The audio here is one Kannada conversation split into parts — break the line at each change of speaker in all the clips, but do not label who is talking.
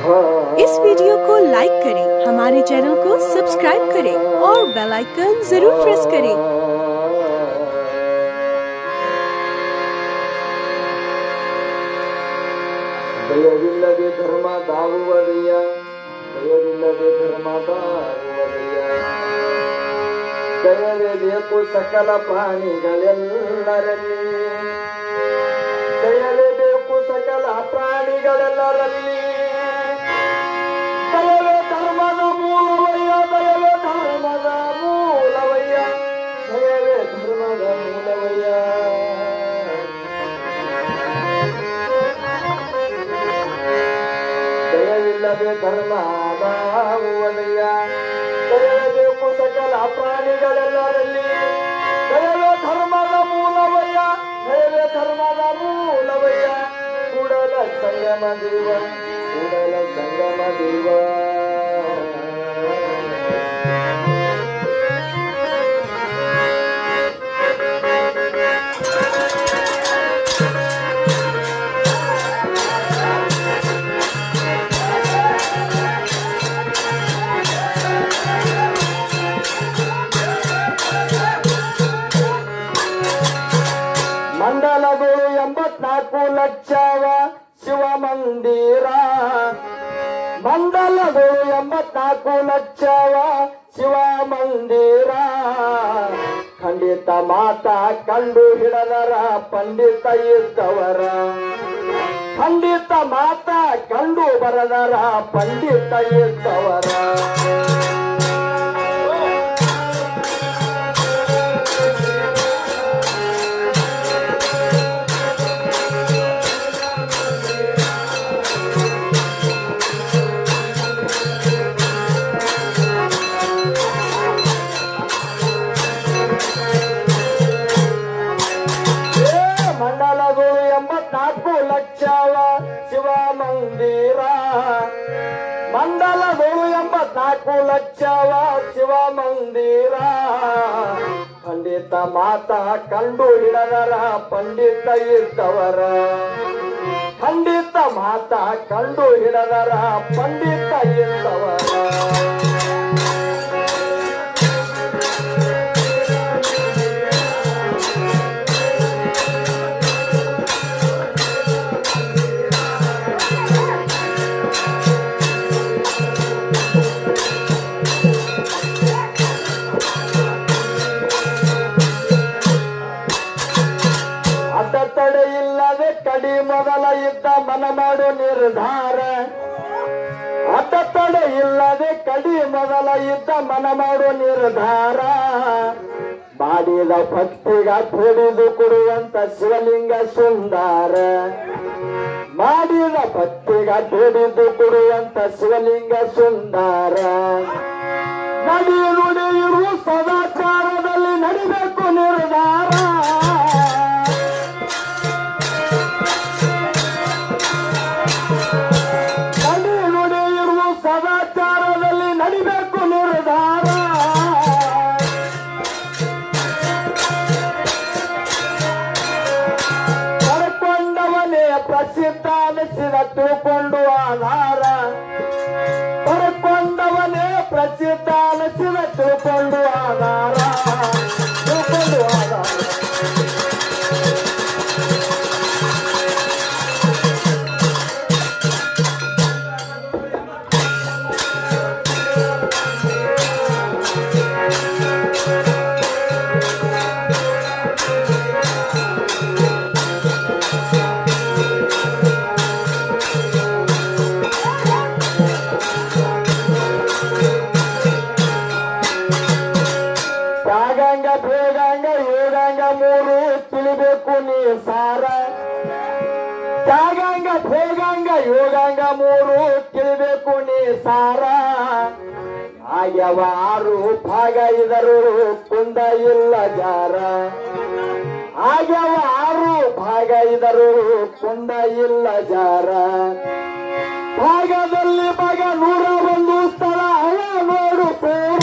इस वीडियो को लाइक करें हमारे चैनल को सब्सक्राइब करें और बेल आइकन जरूर प्रेस करें
ದಯವಿಲ್ಲದೆ ಧರ್ಮ ತಾಗುವುದಯ್ಯ ದಯವಿಲ್ಲದೆ ಧರ್ಮ ತಾಗುವುದಯ್ಯ ದಯವೇ ಬೇಕು ಸಕಲ ಪ್ರಾಣಿಗಳೆಲ್ಲರಲ್ಲಿ ದಯವೇ ಬೇಕು ಸಕಲ ಪ್ರಾಣಿಗಳೆಲ್ಲರಲ್ಲಿ ದಯವೇ ಧರ್ಮದ ಮೂಲವಯ್ಯ ದಯವೇ ಧರ್ಮದ ಮೂಲವಯ್ಯ ದಯವೇ ಧರ್ಮದ ಮೂಲವಯ್ಯ ದಯವಿಲ್ಲದೆ ಧರ್ಮ ಬಾಹುವದಯ್ಯ ದಯಬೇಕು ಸಕಲ ಪ್ರಾಣಿಗಳೆಲ್ಲರಲ್ಲಿ ದಯವೇ ಧರ್ಮದ ಮೂಲವಯ್ಯ ದಯವೇ ಧರ್ಮದ ಮೂಲವಯ್ಯ ಕೂಡಲ ಸಂಗಮ ದೇವ ಕೂಡಲ ಸಂಗಮ ದೇವ ಮಂಡಲಗಳು ಎಂಬತ್ನಾಲ್ಕು ಲಕ್ಷವ ಶಿವ ಮಂದಿರ ಮಂಡಲಗಳು ಎಂಬತ್ನಾಲ್ಕು ಲಕ್ಷವ ಶಿವ ಮಂದಿರ ಖಂಡಿತ ಮಾತ ಕಂಡು ಹಿಡದರ ಪಂಡಿತ ಇದ್ದವರ ಖಂಡಿತ ಮಾತ ಕಂಡು ಬರದರ ಪಂಡಿತ ಇದ್ದವರ ಏ ಮಂಡಲಗಳು ಎಂಬತ್ನಾಲ್ಕು ಲಕ್ಷವ ಶಿವ ಮಂದಿರ ಮಂಡಲಗಳು ಎಂಬತ್ನಾಲ್ಕು ಲಕ್ಷವ ಶಿವ ಮಂದಿರ ಪಂಡಿತ ಮಾತ ಕಂಡು ಹಿಡದರ ಪಂಡಿತ ಇದ್ದವರ ಖಂಡಿತ ಮಾತ ಕಂಡು ಹಿಡದರ ಪಂಡಿತ ಇದ್ದವರ ಅಡ್ಡ ತಡೆ ಇಲ್ಲದೆ ಕಡಿ ಮೊದಲ ಇದ್ದ ಮನ ಮಾಡು ನಿರ್ಧಾರ ಅಡ್ಡ ತಡೆ ಇಲ್ಲದೆ ಕಡಿ ಮೊದಲ ಇದ್ದ ಮನ ಮಾಡು ನಿರ್ಧಾರ ಮಾಡಿದ ಭಕ್ತಿಗ ಹೊಡಿದು ಕೊಡುವಂತ ಶಿವಲಿಂಗ ಸುಂದರ ಮಾಡಿದ ಭಕ್ತಿಗ ಹೊಡಿದು ಕೊಡುವಂತ ಶಿವಲಿಂಗ ಸುಂದರ ನಡಿ ನುಡಿ ಇರು ಸದಾಚಾರದಲ್ಲಿ ನಡಿಬೇಕು ನಿರ್ಧಾರ ನಡಿ ನುಡಿ ಇರುವ ಸದಾಚಾರದಲ್ಲಿ ನಡಿಬೇಕು ನಿರ್ಧಾರ ಪಡ್ಕೊಂಡವನೇ ಪ್ರಸಿದ್ಧ ಅನಿಸಿದ ತಿಳ್ಕೊಂಡು ಆಧಾರ ಪಡ್ಕೊಂಡವನೇ ಪ್ರಸಿದ್ಧ ಅನಿಸಿದ ತಿಳ್ಕೊಂಡು ಆಧಾರ ತಿಳ್ಕೊಂಡು ಆಧಾರ ಯಾಗಂಗ ಭೇಗಂಗ ಯೋಗಂಗ ಮೂರು ತಿಳಿಬೇಕು ನೀ ಸಾರ ತ್ಯಾಗಂಗ ಭೋಗಂಗ ಯೋಗಂಗ ಮೂರು ತಿಳಿಬೇಕು ನೀ ಸಾರ ಆಗ್ಯವ ಆರು ಭಾಗ ಇದರು ಕುಂದ ಇಲ್ಲ ಜಾರ ಆಗ್ಯವ ಆರು ಭಾಗ ಇದರು ಕುಂದ ಇಲ್ಲ ಜಾರ ಭಾಗದಲ್ಲಿ ಭಾಗ ನೂರ ಒಂದು ಸ್ಥಳ ಅವ ನೋಡು ಪೂರ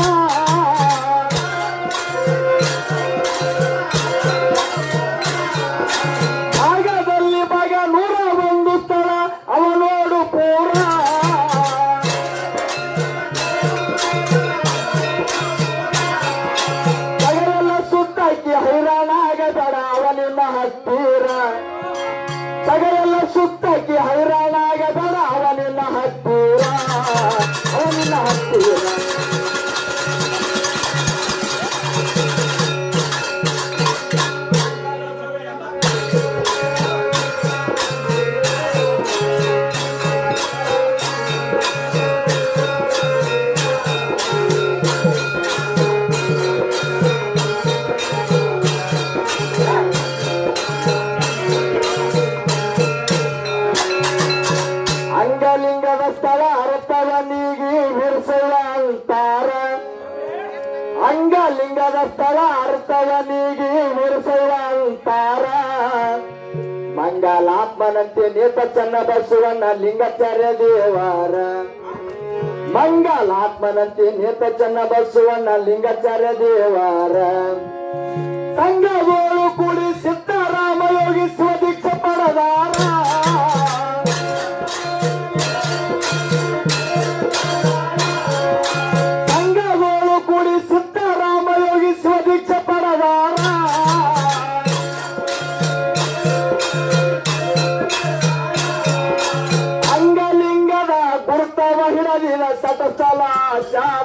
ಭಾಗದಲ್ಲಿ ಭಾಗ ನೂರ ಒಂದು ಸ್ಥಳ ಅವ ನೋಡು ಪೂರ ಕಾಲ ಸುತ್ತಕ್ಕೆ ಹೈರಾಣಾಗ ಬೇಡ ಅವನಿನ್ನ ಹತ್ತಿರ ಅವನಿನ್ನ ಹತ್ತಿರ ಅಂಗಲಿಂಗದ ಸ್ಥಳ ಅರ್ಥವ ನೀಗಿ ವಿರ್ಸುವ ಅಂತಾರ ಅಂಗಲಿಂಗದ ಸ್ಥಳ ಅರ್ಥವ ನೀಗಿ ವಿರ್ಸುವ ಅಂತಾರ ಮಂಗಲಾತ್ಮನಂತೆ ನೇತ ಚನ್ನ ಬಸವಣ್ಣ ಲಿಂಗಾಚಾರ್ಯ ದೇವಾರ ಮಂಗಲಾತ್ಮನಂತೆ ನೇತ ಚನ್ನ ಬಸವಣ್ಣ ಲಿಂಗಾಚಾರ್ಯ ದೇವಾರ ಸಂಘಗಳು ಕೂಡಿ ಸಿದ್ದರಾಮ ಯೋಗಿ ಸ್ವದೀಕ್ಷೆ ಪಡೆದಾರ ಸಂಘಗಳು ಕೂಡಿ ಸಿದ್ದರಾಮ ಯೋಗಿ ಸ್ವದೀಕ್ಷೆ ಪಡೆದಾರ ಅಂಗಲಿಂಗದ ಗುರುತವ ಹಿಡದಿದ ಸತಸ್ಥಲಾಚಾರ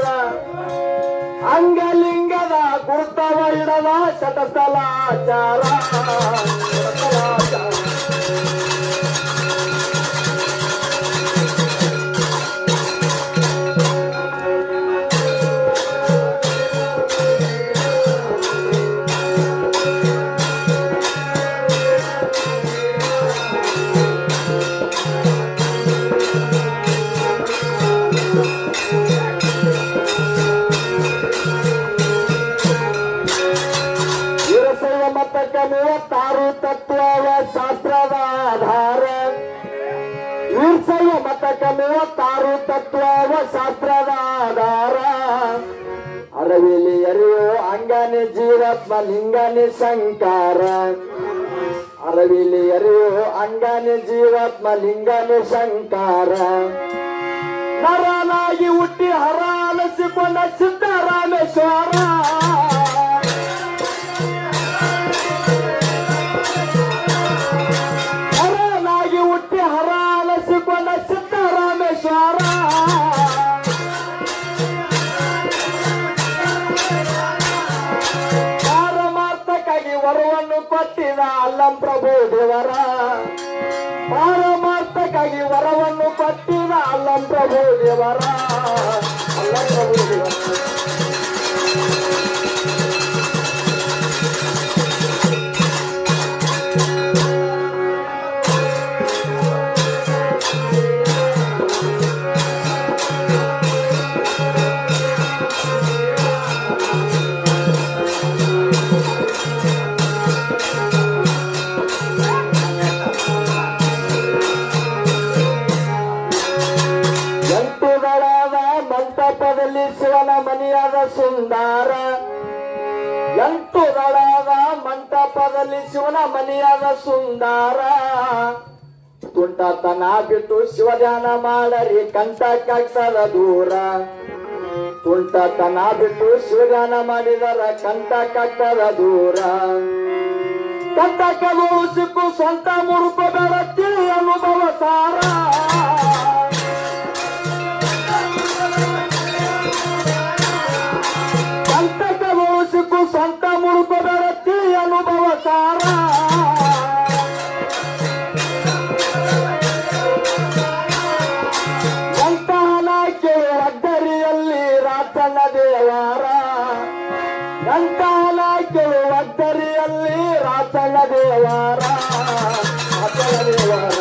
ಅಂಗಲಿಂಗದ ಗುರುತವ ಹಿಡದ ಶತಸ್ಥಲಾಚಾರ ಶತಸ್ಥಲಾಚಾರ. ವೀರಶೈವ ಮತಕ್ಕೆ ಮೂವತ್ತಾರು ತತ್ವವ ಶಾಸ್ತ್ರದ ಆಧಾರ ವೀರಶೈವ ಮತಕ್ಕೆ ಮೂವತ್ತಾರು ತತ್ವವ ಶಾಸ್ತ್ರದ ಆಧಾರ ಅರವಿಲಿ ಎರೆಯೋ ಅಂಗನೆ ಜೀವಾತ್ಮ ಲಿಂಗನೆ ಸಂಕಾರ ಅರವಿಲಿ ಎರೆಯೋ ಅಂಗನೆ ಜೀವಾತ್ಮ ಲಿಂಗನೆ ಸಂಕಾರ ನರನಾಗಿ ಹುಟ್ಟಿ ಹರಾಲಸಿಕೊಂಡ ಸಿದ್ದರಾಮೇಶ್ವರ ಹರನಾಗಿ ಹುಟ್ಟಿ ಹರಾಲಸಿಕೊಂಡ ಸಿದ್ದರಾಮೇಶ್ವರ ಪಾರಮಾರ್ಥಕ್ಕಾಗಿ ವರವನ್ನು ಕೊಟ್ಟಿದ ಅಲ್ಲಂ ಪ್ರಭು ದೇವರ ಪಾರಮಾರ್ಥಕ್ಕಾಗಿ ವರವನ್ನು ಕೊಟ್ಟಿದ ಅಲ್ಲಂ ಪ್ರಭು ದೇವರ ಅಲ್ಲಂ ಪ್ರಭು ದೇವರ ಎಂಟು ದಳದ ಮಂಟಪದಲ್ಲಿ ಶಿವನ ಮನೆಯಾದ ಸುಂದರ ಎಂಟು ದಳದ ಮಂಟಪದಲ್ಲಿ ಶಿವನ ಮನೆಯಾದ ಸುಂದರ ತುಂಟತನ ಬಿಟ್ಟು ಶಿವಧ್ಯಾನ ಮಾಡರಿ ಕಂಟಕ್ಕಾಗ್ತದ ದೂರ ತುಂಟತನ ಬಿಟ್ಟು ಶಿವಧ್ಯಾನ ಮಾಡಿದರ ಕಂಟಕ್ಕಾಗ್ತದ ದೂರ ಕಂಟಕಲು ಸಿಕ್ಕು ಸ್ವಂತ ಮುರುಪ ಬೆಳತಿ ಅನುಭವ ಸಾರ ಕಂಟಕಲು ಸಿಕ್ಕು ಸ್ವಂತ ಮುರುಪ ಬೆಳತಿ ಅನುಭವ ಸಾರ ಎಂತಹನ ಕೇಳು ಅದ್ದರಿಯಲ್ಲಿ ರಾಜನ ದೇವಾರ ಎಂತಹನ ಕೇಳು ಅದ್ದರಿಯಲ್ಲಿ ರಾಜನ ದೇವಾರ ರಾಜನ ದೇವಾರ